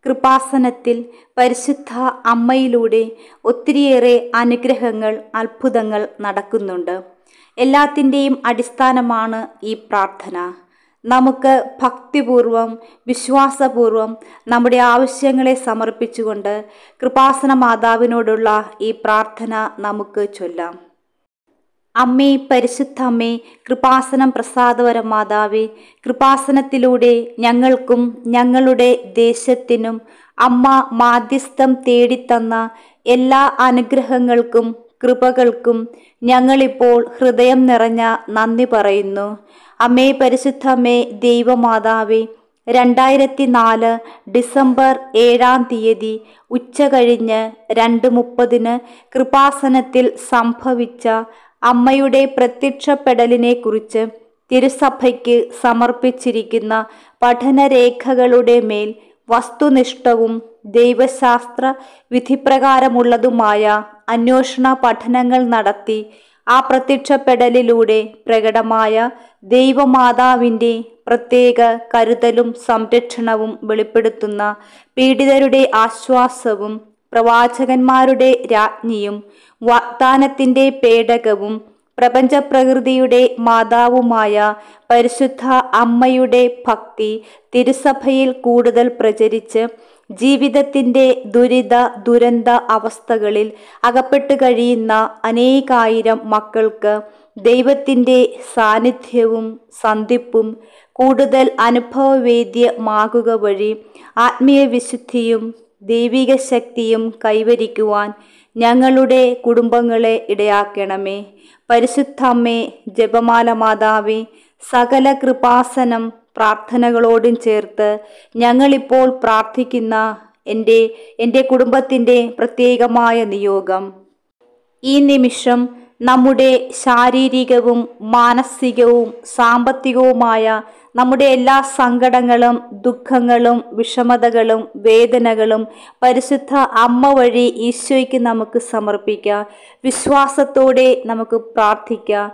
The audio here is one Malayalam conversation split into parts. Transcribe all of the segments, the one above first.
കൃപാസനത്തിൽ പരിശുദ്ധ അമ്മയിലൂടെ ഒത്തിരിയേറെ അനുഗ്രഹങ്ങൾ അത്ഭുതങ്ങൾ നടക്കുന്നുണ്ട് എല്ലാത്തിൻ്റെയും അടിസ്ഥാനമാണ് ഈ പ്രാർത്ഥന നമുക്ക് ഭക്തിപൂർവം വിശ്വാസപൂർവം നമ്മുടെ ആവശ്യങ്ങളെ സമർപ്പിച്ചുകൊണ്ട് കൃപാസന മാതാവിനോടുള്ള ഈ പ്രാർത്ഥന നമുക്ക് ചൊല്ലാം അമ്മേ പരിശുദ്ധ അമ്മേ കൃപാസനം പ്രസാദവര മാതാവേ കൃപാസനത്തിലൂടെ ഞങ്ങൾക്കും ഞങ്ങളുടെ ദേശത്തിനും അമ്മ മാധ്യസ്ഥം തേടിത്തന്ന എല്ലാ അനുഗ്രഹങ്ങൾക്കും കൃപകൾക്കും ഞങ്ങളിപ്പോൾ ഹൃദയം നിറഞ്ഞ നന്ദി പറയുന്നു അമ്മേ പരിശുദ്ധ അമ്മേ ദൈവമാതാവേ രണ്ടായിരത്തി നാല് ഡിസംബർ ഏഴാം തീയതി ഉച്ച കഴിഞ്ഞ് രണ്ട് മുപ്പതിന് കൃപാസനത്തിൽ സംഭവിച്ച അമ്മയുടെ പ്രത്യക്ഷപ്പെടലിനെ കുറിച്ച് തിരുസഭയ്ക്ക് സമർപ്പിച്ചിരിക്കുന്ന പഠനരേഖകളുടെ മേൽ വസ്തുനിഷ്ഠവും ദൈവശാസ്ത്ര വിധിപ്രകാരമുള്ളതുമായ അന്വേഷണ പഠനങ്ങൾ നടത്തി ആ പ്രത്യക്ഷപ്പെടലിലൂടെ പ്രകടമായ ദൈവമാതാവിൻ്റെ പ്രത്യേക കരുതലും സംരക്ഷണവും വെളിപ്പെടുത്തുന്ന പീഡിതരുടെ ആശ്വാസവും പ്രവാചകന്മാരുടെ രാജ്ഞിയും വാഗ്ദാനത്തിൻ്റെ പേടകവും പ്രപഞ്ചപ്രകൃതിയുടെ മാതാവുമായ പരിശുദ്ധ അമ്മയുടെ ഭക്തി തിരുസഭയിൽ കൂടുതൽ പ്രചരിച്ച് ജീവിതത്തിൻ്റെ ദുരിത ദുരന്ത അവസ്ഥകളിൽ അകപ്പെട്ടു കഴിയുന്ന അനേകായിരം മക്കൾക്ക് ദൈവത്തിൻ്റെ സാന്നിധ്യവും സന്ധിപ്പും കൂടുതൽ അനുഭവവേദ്യമാകുക വഴി ആത്മീയ വിശുദ്ധിയും ദൈവിക ശക്തിയും കൈവരിക്കുവാൻ ഞങ്ങളുടെ കുടുംബങ്ങളെ ഇടയാക്കണമേ പരിശുദ്ധ അമ്മേ ജപമാല മാതാവേ സകല കൃപാസനം പ്രാർത്ഥനകളോടും ചേർത്ത് ഞങ്ങളിപ്പോൾ പ്രാർത്ഥിക്കുന്ന എൻ്റെ എൻ്റെ കുടുംബത്തിൻ്റെ പ്രത്യേകമായ നിയോഗം ഈ നിമിഷം നമ്മുടെ ശാരീരികവും മാനസികവും സാമ്പത്തികവുമായ നമ്മുടെ എല്ലാ സങ്കടങ്ങളും ദുഃഖങ്ങളും വിഷമതകളും വേദനകളും പരിശുദ്ധ അമ്മ വഴി ഈശോയ്ക്ക് നമുക്ക് സമർപ്പിക്കാം വിശ്വാസത്തോടെ നമുക്ക് പ്രാർത്ഥിക്കാം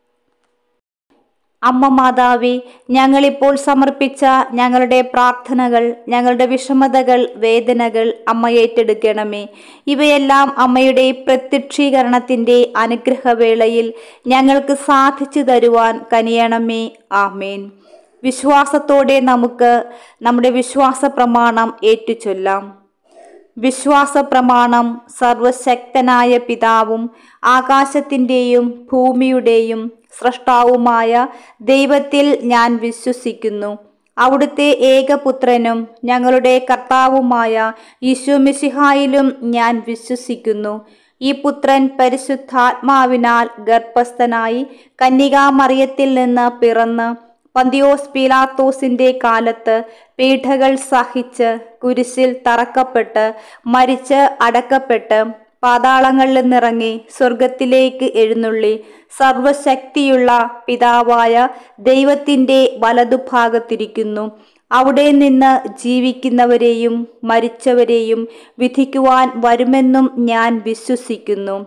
അമ്മ മാതാവേ ഞങ്ങളിപ്പോൾ സമർപ്പിച്ച ഞങ്ങളുടെ പ്രാർത്ഥനകൾ ഞങ്ങളുടെ വിഷമതകൾ വേദനകൾ അമ്മ ഏറ്റെടുക്കണമേ ഇവയെല്ലാം അമ്മയുടെ പ്രത്യക്ഷീകരണത്തിൻ്റെ അനുഗ്രഹവേളയിൽ ഞങ്ങൾക്ക് സാധിച്ചു തരുവാൻ കനിയണമേ ആമേൻ വിശ്വാസത്തോടെ നമുക്ക് നമ്മുടെ വിശ്വാസ പ്രമാണം ഏറ്റുചൊല്ലാം വിശ്വാസ പ്രമാണം സർവശക്തനായ പിതാവും ആകാശത്തിൻ്റെയും ഭൂമിയുടെയും സൃഷ്ടാവുമായ ദൈവത്തിൽ ഞാൻ വിശ്വസിക്കുന്നു അവിടുത്തെ ഏകപുത്രനും ഞങ്ങളുടെ കർത്താവുമായ ഈശോമിശിഹായിലും ഞാൻ വിശ്വസിക്കുന്നു ഈ പുത്രൻ പരിശുദ്ധാത്മാവിനാൽ ഗർഭസ്ഥനായി കന്യകാമറിയത്തിൽ നിന്ന് പിറന്ന് പന്തിയോസ് പീലാത്തോസിന്റെ കാലത്ത് പീഠകൾ സഹിച്ച് കുരിശിൽ തറക്കപ്പെട്ട് മരിച്ച് അടക്കപ്പെട്ട് പാതാളങ്ങളിൽ നിന്നിറങ്ങി സ്വർഗത്തിലേക്ക് എഴുന്നള്ളി സർവശക്തിയുള്ള പിതാവായ ദൈവത്തിൻ്റെ വലതുഭാഗത്തിരിക്കുന്നു അവിടെ നിന്ന് ജീവിക്കുന്നവരെയും മരിച്ചവരെയും വിധിക്കുവാൻ വരുമെന്നും ഞാൻ വിശ്വസിക്കുന്നു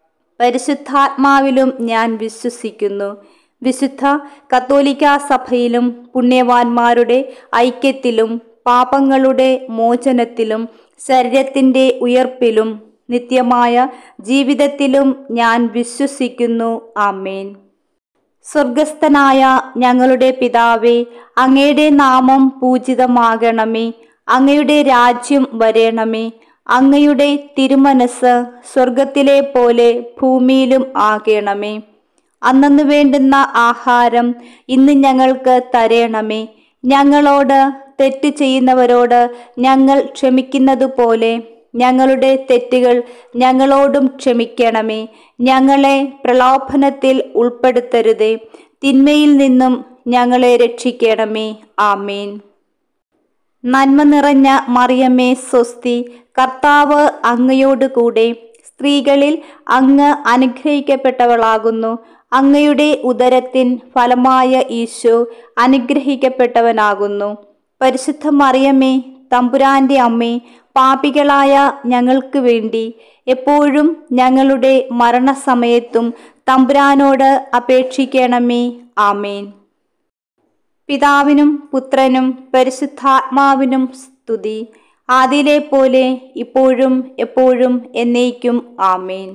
പരിശുദ്ധാത്മാവിലും ഞാൻ വിശ്വസിക്കുന്നു വിശുദ്ധ കത്തോലിക്ക സഭയിലും പുണ്യവാന്മാരുടെ ഐക്യത്തിലും പാപങ്ങളുടെ മോചനത്തിലും ശരീരത്തിൻ്റെ ഉയർപ്പിലും നിത്യമായ ജീവിതത്തിലും ഞാൻ വിശ്വസിക്കുന്നു ആമേൻ സ്വർഗസ്ഥനായ ഞങ്ങളുടെ പിതാവേ അങ്ങയുടെ നാമം പൂജിതമാകണമേ അങ്ങയുടെ രാജ്യം വരേണമേ അങ്ങയുടെ തിരുമനസ് സ്വർഗത്തിലെ പോലെ ഭൂമിയിലും ആകണമേ അന്നു വേണ്ടുന്ന ആഹാരം ഇന്ന് ഞങ്ങൾക്ക് തരേണമേ ഞങ്ങളോട് തെറ്റ് ചെയ്യുന്നവരോട് ഞങ്ങൾ ക്ഷമിക്കുന്നത് പോലെ ഞങ്ങളുടെ തെറ്റുകൾ ഞങ്ങളോടും ക്ഷമിക്കണമേ ഞങ്ങളെ പ്രലോഭനത്തിൽ ഉൾപ്പെടുത്തരുതേ തിന്മയിൽ നിന്നും ഞങ്ങളെ രക്ഷിക്കണമേ ആമേൻ നന്മ നിറഞ്ഞ മറിയമ്മേ സ്വസ്തി കർത്താവ് അങ്ങയോട് കൂടെ സ്ത്രീകളിൽ അങ്ങ് അനുഗ്രഹിക്കപ്പെട്ടവളാകുന്നു അങ്ങയുടെ ഉദരത്തിൻ ഫലമായ ഈശോ അനുഗ്രഹിക്കപ്പെട്ടവനാകുന്നു പരിശുദ്ധ മറിയമ്മേ തമ്പുരാന്റെ അമ്മേ പാപികളായ ഞങ്ങൾക്ക് വേണ്ടി എപ്പോഴും ഞങ്ങളുടെ മരണസമയത്തും തമ്പുരാനോട് അപേക്ഷിക്കണമേ ആമേൻ പിതാവിനും പുത്രനും പരിശുദ്ധാത്മാവിനും സ്തുതി ആദിയിലെ പോലെ ഇപ്പോഴും എപ്പോഴും എന്നേക്കും ആമേൻ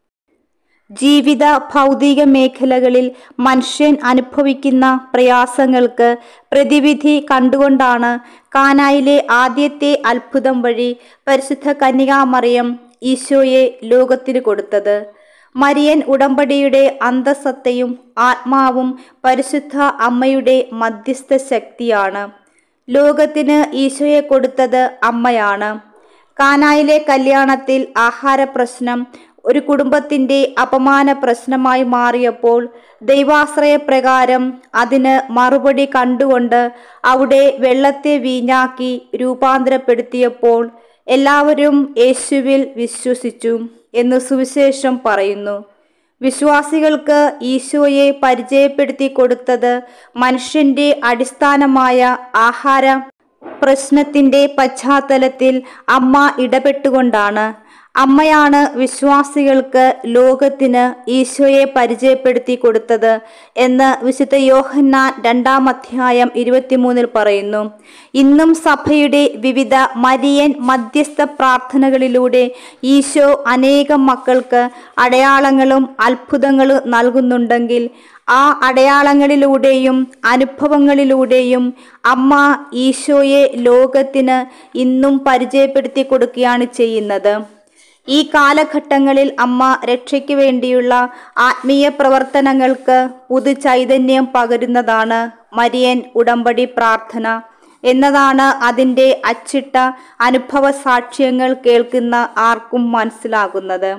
ജീവിത ഭൗതിക മേഖലകളിൽ മനുഷ്യൻ അനുഭവിക്കുന്ന പ്രയാസങ്ങൾക്ക് പ്രതിവിധി കണ്ടുകൊണ്ടാണ് കാനായിലെ ആദ്യത്തെ അത്ഭുതം വഴി പരിശുദ്ധ കന്യകാമറിയം ഈശോയെ ലോകത്തിന് കൊടുത്തത് മരിയൻ ഉടമ്പടിയുടെ അന്തസത്തയും ആത്മാവും പരിശുദ്ധ അമ്മയുടെ മധ്യസ്ഥ ശക്തിയാണ് ലോകത്തിന് ഈശോയെ കൊടുത്തത് അമ്മയാണ് കാനായിലെ കല്യാണത്തിൽ ആഹാര പ്രശ്നം ഒരു കുടുംബത്തിന്റെ അപമാന പ്രശ്നമായി മാറിയപ്പോൾ ദൈവാശ്രയ പ്രകാരം അതിന് മറുപടി കണ്ടുകൊണ്ട് അവിടെ വെള്ളത്തെ വീഞ്ഞാക്കി രൂപാന്തരപ്പെടുത്തിയപ്പോൾ എല്ലാവരും യേശുവിൽ വിശ്വസിച്ചു എന്ന് സുവിശേഷം പറയുന്നു വിശ്വാസികൾക്ക് ഈശോയെ പരിചയപ്പെടുത്തി കൊടുത്തത് മനുഷ്യന്റെ അടിസ്ഥാനമായ ആഹാര പ്രശ്നത്തിന്റെ പശ്ചാത്തലത്തിൽ അമ്മ ഇടപെട്ടുകൊണ്ടാണ് അമ്മയാണ് വിശ്വാസികൾക്ക് ലോകത്തിന് ഈശോയെ പരിചയപ്പെടുത്തി കൊടുത്തത് എന്ന് വിശുദ്ധ യോഹന്നാൻ രണ്ടാം അധ്യായം ഇരുപത്തിമൂന്നിൽ പറയുന്നു ഇന്നും സഭയുടെ വിവിധ മരിയൻ മധ്യസ്ഥ പ്രാർത്ഥനകളിലൂടെ ഈശോ അനേകം മക്കൾക്ക് അടയാളങ്ങളും അത്ഭുതങ്ങളും നൽകുന്നുണ്ടെങ്കിൽ ആ അടയാളങ്ങളിലൂടെയും അനുഭവങ്ങളിലൂടെയും അമ്മ ഈശോയെ ലോകത്തിന് ഇന്നും പരിചയപ്പെടുത്തി കൊടുക്കുകയാണ് ചെയ്യുന്നത് ഈ കാലഘട്ടങ്ങളിൽ അമ്മ രക്ഷയ്ക്ക് വേണ്ടിയുള്ള ആത്മീയ പ്രവർത്തനങ്ങൾക്ക് പുതു ചൈതന്യം പകരുന്നതാണ് മരിയൻ ഉടമ്പടി പ്രാർത്ഥന എന്നതാണ് അതിൻ്റെ അച്ചിട്ട അനുഭവ സാക്ഷ്യങ്ങൾ കേൾക്കുന്ന ആർക്കും മനസ്സിലാകുന്നത്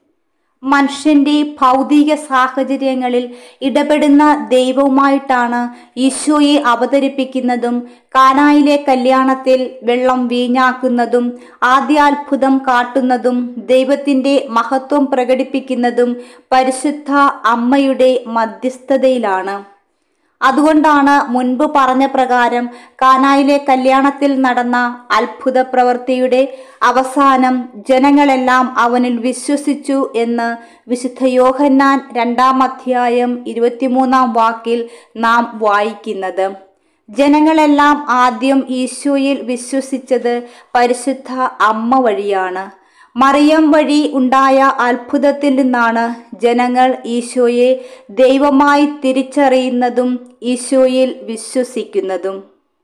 മനുഷ്യന്റെ ഭൗതിക സാഹചര്യങ്ങളിൽ ഇടപെടുന്ന ദൈവവുമായിട്ടാണ് ഈശോയെ അവതരിപ്പിക്കുന്നതും കാനായിലെ കല്യാണത്തിൽ വെള്ളം വീഞ്ഞാക്കുന്നതും ആദ്യാത്ഭുതം കാട്ടുന്നതും ദൈവത്തിന്റെ മഹത്വം പ്രകടിപ്പിക്കുന്നതും പരിശുദ്ധ അമ്മയുടെ മധ്യസ്ഥതയിലാണ് അതുകൊണ്ടാണ് മുൻപ് പറഞ്ഞ പ്രകാരം കാനായിലെ കല്യാണത്തിൽ നടന്ന അത്ഭുത പ്രവൃത്തിയുടെ അവസാനം ജനങ്ങളെല്ലാം അവനിൽ വിശ്വസിച്ചു എന്ന് വിശുദ്ധ യോഹന്നാൻ രണ്ടാം അധ്യായം ഇരുപത്തിമൂന്നാം വാക്കിൽ നാം വായിക്കുന്നത് ജനങ്ങളെല്ലാം ആദ്യം ഈശോയിൽ വിശ്വസിച്ചത് പരിശുദ്ധ അമ്മ വഴിയാണ് മറിയം വഴി ഉണ്ടായ അത്ഭുതത്തിൽ നിന്നാണ് ജനങ്ങൾ ഈശോയെ ദൈവമായി തിരിച്ചറിയുന്നതും ഈശോയിൽ വിശ്വസിക്കുന്നതും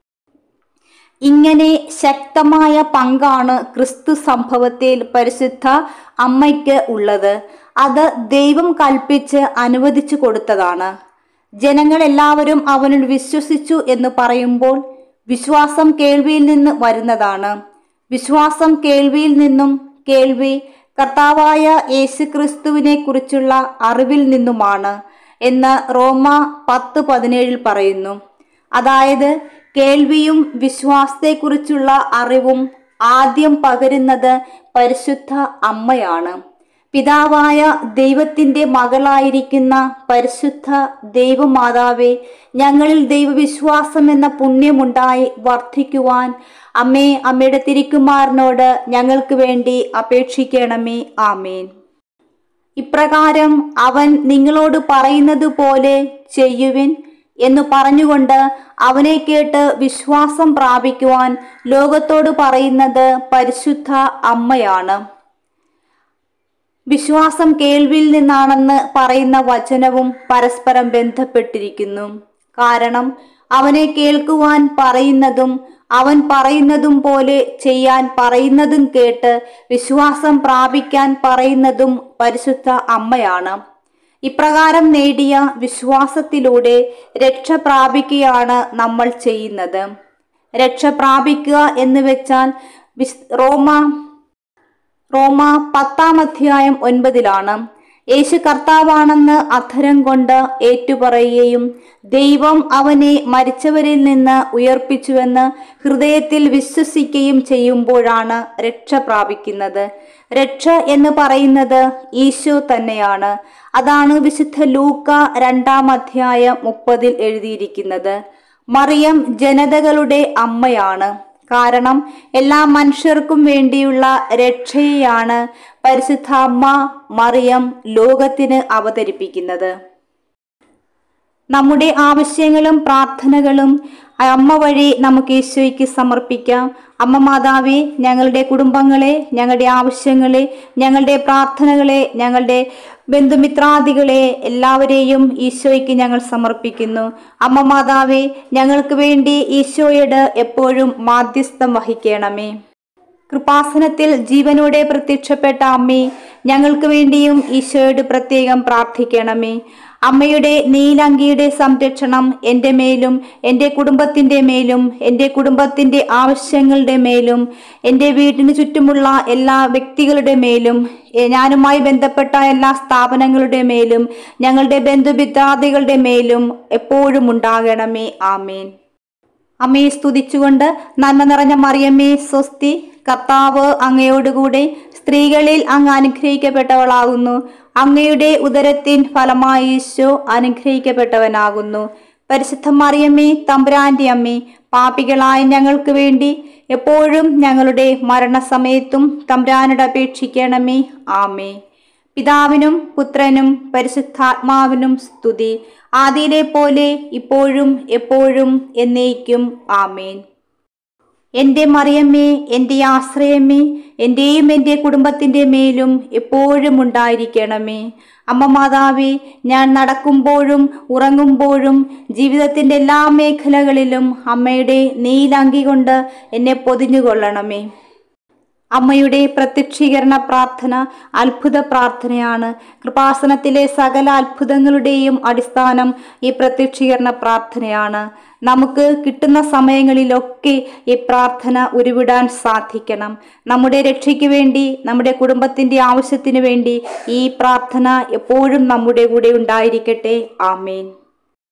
ഇങ്ങനെ ശക്തമായ പങ്കാണ് ക്രിസ്തു സംഭവത്തിൽ പരിശുദ്ധ അമ്മയ്ക്ക് ഉള്ളത് അത് ദൈവം കൽപ്പിച്ച് അനുവദിച്ചു കൊടുത്തതാണ് ജനങ്ങൾ എല്ലാവരും അവനിൽ വിശ്വസിച്ചു എന്ന് പറയുമ്പോൾ വിശ്വാസം കേൾവിയിൽ നിന്ന് വരുന്നതാണ് വിശ്വാസം കേൾവിയിൽ നിന്നും കേൾവി കർത്താവായ യേശുക്രിസ്തുവിനെ കുറിച്ചുള്ള അറിവിൽ നിന്നുമാണ് എന്ന് റോമ പത്ത് പതിനേഴിൽ പറയുന്നു അതായത് കേൾവിയും വിശ്വാസത്തെക്കുറിച്ചുള്ള അറിവും ആദ്യം പകരുന്നത് പരിശുദ്ധ അമ്മയാണ് പിതാവായ ദൈവത്തിൻ്റെ മകളായിരിക്കുന്ന പരിശുദ്ധ ദൈവമാതാവെ ഞങ്ങളിൽ ദൈവവിശ്വാസം എന്ന പുണ്യമുണ്ടായി വർദ്ധിക്കുവാൻ അമ്മേ അമ്മയുടെ തിരിക്കുമാരനോട് ഞങ്ങൾക്ക് വേണ്ടി അപേക്ഷിക്കണമേ ആമേൻ ഇപ്രകാരം അവൻ നിങ്ങളോട് പറയുന്നത് പോലെ ചെയ്യുവിൻ എന്ന് പറഞ്ഞുകൊണ്ട് അവനെ കേട്ട് വിശ്വാസം പ്രാപിക്കുവാൻ ലോകത്തോട് പറയുന്നത് പരിശുദ്ധ അമ്മയാണ് വിശ്വാസം കേൾവിയിൽ നിന്നാണെന്ന് പറയുന്ന വചനവും പരസ്പരം ബന്ധപ്പെട്ടിരിക്കുന്നു കാരണം അവനെ കേൾക്കുവാൻ പറയുന്നതും അവൻ പറയുന്നതും പോലെ ചെയ്യാൻ പറയുന്നതും കേട്ട് വിശ്വാസം പ്രാപിക്കാൻ പറയുന്നതും പരിശുദ്ധ അമ്മയാണ് ഇപ്രകാരം നേടിയ വിശ്വാസത്തിലൂടെ രക്ഷ പ്രാപിക്കുകയാണ് നമ്മൾ ചെയ്യുന്നത് രക്ഷ പ്രാപിക്കുക എന്ന് വെച്ചാൽ വിസ് റോമ റോമ പത്താം അധ്യായം ഒൻപതിലാണ് യേശു കർത്താവാണെന്ന് അധരം കൊണ്ട് ഏറ്റുപറയുകയും ദൈവം അവനെ മരിച്ചവരിൽ നിന്ന് ഉയർപ്പിച്ചുവെന്ന് ഹൃദയത്തിൽ വിശ്വസിക്കുകയും ചെയ്യുമ്പോഴാണ് രക്ഷ പ്രാപിക്കുന്നത് രക്ഷ എന്ന് പറയുന്നത് ഈശോ തന്നെയാണ് അതാണ് വിശുദ്ധ ലൂക്ക രണ്ടാം അധ്യായം മുപ്പതിൽ എഴുതിയിരിക്കുന്നത് മറിയം ജനതകളുടെ അമ്മയാണ് കാരണം എല്ലാ മനുഷ്യർക്കും വേണ്ടിയുള്ള രക്ഷയെയാണ് പരിശുദ്ധ അമ്മ മറിയം ലോകത്തിന് അവതരിപ്പിക്കുന്നത് നമ്മുടെ ആവശ്യങ്ങളും പ്രാർത്ഥനകളും അമ്മ വഴി നമുക്ക് ഈശോയ്ക്ക് സമർപ്പിക്കാം അമ്മ മാതാവേ ഞങ്ങളുടെ കുടുംബങ്ങളെ ഞങ്ങളുടെ ആവശ്യങ്ങളെ ഞങ്ങളുടെ പ്രാർത്ഥനകളെ ഞങ്ങളുടെ ബന്ധുമിത്രാദികളെ എല്ലാവരെയും ഈശോയ്ക്ക് ഞങ്ങൾ സമർപ്പിക്കുന്നു അമ്മ മാതാവേ ഞങ്ങൾക്ക് വേണ്ടി ഈശോയോട് എപ്പോഴും മാധ്യസ്ഥം വഹിക്കണമേ കൃപാസനത്തിൽ ജീവനോടെ പ്രത്യക്ഷപ്പെട്ട അമ്മേ ഞങ്ങൾക്ക് വേണ്ടിയും ഈശോയോട് പ്രത്യേകം പ്രാർത്ഥിക്കണമേ അമ്മയുടെ നീലങ്കിയുടെ സംരക്ഷണം എൻ്റെ മേലും എൻ്റെ കുടുംബത്തിൻ്റെ മേലും എൻ്റെ കുടുംബത്തിൻ്റെ ആവശ്യങ്ങളുടെ മേലും എൻ്റെ വീടിന് ചുറ്റുമുള്ള എല്ലാ വ്യക്തികളുടെ മേലും എ, ഞാനുമായി ബന്ധപ്പെട്ട എല്ലാ സ്ഥാപനങ്ങളുടെ മേലും ഞങ്ങളുടെ ബന്ധുമിത്രാദികളുടെ മേലും എപ്പോഴും ഉണ്ടാകണമേ ആമേൻ അമ്മയെ സ്തുതിച്ചുകൊണ്ട് നന്മ നിറഞ്ഞ മറിയമ്മേ സ്വസ്തി കർത്താവ് അങ്ങയോടുകൂടെ സ്ത്രീകളിൽ അങ്ങ് അനുഗ്രഹിക്കപ്പെട്ടവളാകുന്നു അങ്ങയുടെ ഉദരത്തിൻ ഫലമായി ഈശോ അനുഗ്രഹിക്കപ്പെട്ടവനാകുന്നു പരിശുദ്ധ മറിയമ്മേ തമ്പുരാന്റെ അമ്മേ പാപികളായ ഞങ്ങൾക്ക് വേണ്ടി എപ്പോഴും ഞങ്ങളുടെ മരണസമയത്തും തമ്പുരാനോട് അപേക്ഷിക്കണമേ ആമേ പിതാവിനും പുത്രനും പരിശുദ്ധാത്മാവിനും സ്തുതി ആദിയിലെ പോലെ ഇപ്പോഴും എപ്പോഴും എന്നേക്കും ആമേൻ എൻ്റെ മറിയമ്മേ എൻ്റെ ആശ്രയമേ എൻ്റെയും എൻ്റെ കുടുംബത്തിൻ്റെ മേലും എപ്പോഴും ഉണ്ടായിരിക്കണമേ അമ്മ മാതാവേ ഞാൻ നടക്കുമ്പോഴും ഉറങ്ങുമ്പോഴും ജീവിതത്തിൻ്റെ എല്ലാ മേഖലകളിലും അമ്മയുടെ നീലങ്കി കൊണ്ട് എന്നെ പൊതിഞ്ഞുകൊള്ളണമേ അമ്മയുടെ പ്രത്യക്ഷീകരണ പ്രാർത്ഥന അത്ഭുത പ്രാർത്ഥനയാണ് കൃപാസനത്തിലെ സകല അത്ഭുതങ്ങളുടെയും അടിസ്ഥാനം ഈ പ്രത്യക്ഷീകരണ പ്രാർത്ഥനയാണ് നമുക്ക് കിട്ടുന്ന സമയങ്ങളിലൊക്കെ ഈ പ്രാർത്ഥന ഉരുവിടാൻ സാധിക്കണം നമ്മുടെ രക്ഷയ്ക്ക് വേണ്ടി നമ്മുടെ കുടുംബത്തിൻ്റെ ആവശ്യത്തിന് വേണ്ടി ഈ പ്രാർത്ഥന എപ്പോഴും നമ്മുടെ കൂടെ ഉണ്ടായിരിക്കട്ടെ ആമേൻ